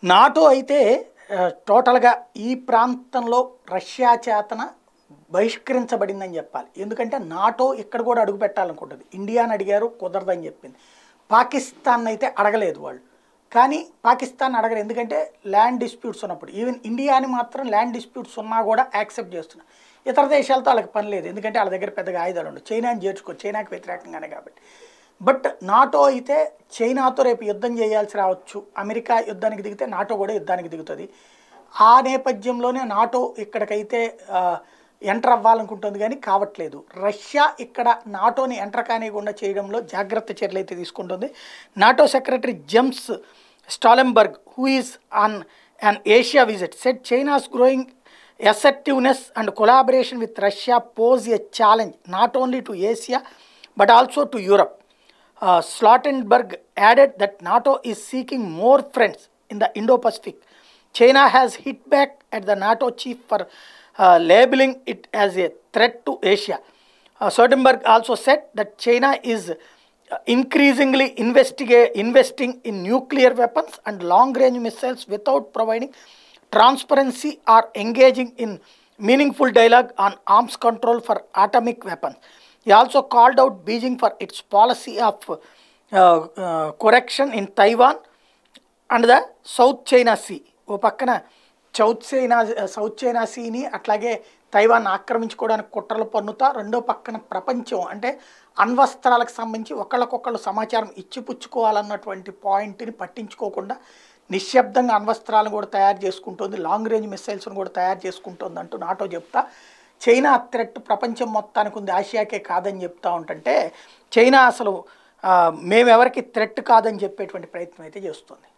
NATO అయితే ఆ, టోటల్గా ఈ ప్రాంతంలో రష్యా చేతన బహిష్కరించబడిందని చెప్పాలి ఎందుకంటే నాటో ఇక్కడ కూడా అడుగు పెట్టాలనుకుంటుంది ఇండియాని అడిగారు కుదరదని చెప్పింది పాకిస్తాన్ అయితే అడగలేదు వాళ్ళు కానీ పాకిస్తాన్ అడగరు ఎందుకంటే ల్యాండ్ డిస్ప్యూట్స్ ఉన్నప్పుడు ఈవెన్ ఇండియాని మాత్రం ల్యాండ్ డిస్ప్యూట్స్ ఉన్నా కూడా యాక్సెప్ట్ చేస్తున్నారు ఇతర దేశాలతో వాళ్ళకి పని లేదు ఎందుకంటే వాళ్ళ దగ్గర పెద్దగా ఆయుధాలు ఉండవు చైనాని చేర్చుకో చైనాకి వ్యతిరేకంగానే కాబట్టి బట్ నాటో అయితే చైనాతో రేపు యుద్ధం చేయాల్సి రావచ్చు అమెరికా యుద్ధానికి దిగితే నాటో కూడా యుద్ధానికి దిగుతుంది ఆ నేపథ్యంలోనే నాటో ఇక్కడికైతే ఆ, ఎంటర్ అవ్వాలనుకుంటుంది కానీ కావట్లేదు రష్యా ఇక్కడ నాటోని ఎంటర్ కానివ్వకుండా చేయడంలో జాగ్రత్త చర్యలు అయితే తీసుకుంటుంది NATO secretary Jens Stoltenberg who is on an Asia visit said China's growing assertiveness and collaboration with Russia pose a challenge not only to Asia but also to Europe. Uh, Slottenberg added that NATO is seeking more friends in the Indo Pacific. China has hit back at the NATO chief for uh, labeling it as a threat to Asia. Uh, Soderberg also said that China is uh, increasingly investiga- investing in nuclear weapons and long range missiles without providing transparency or engaging in meaningful dialogue on arms control for atomic weapons. He also called out Beijing for its policy of uh, uh, correction in Taiwan and the South China Sea ఓ పక్కన South China south China సీని అట్లాగే Taiwan ఆక్రమించుకోవడానికి కుట్రలు పన్నుతా రెండో పక్కన ప్రపంచం అంటే అణ్వస్త్రాలకు సంబంధించి ఒకళ్ళకొకళ్ళు సమాచారం ఇచ్చిపుచ్చుకోవాలన్నటువంటి పాయింట్ని పట్టించుకోకుండా నిశ్శబ్దంగా అణ్వస్త్రాలను కూడా తయారు చేసుకుంటుంది లాంగ్ రేంజ్ మిసైల్స్ను కూడా తయారు చేసుకుంటుంది అంటూ నాటో చెప్తా చైనా థ్రెట్ ప్రపంచం మొత్తానికి ఉంది ఆసియాకే కాదని చెప్తా ఉంటుంటే చైనా అసలు ఆ, మేమెవరికి థ్రెట్ కాదని చెప్పేటువంటి ప్రయత్నం అయితే చేస్తుంది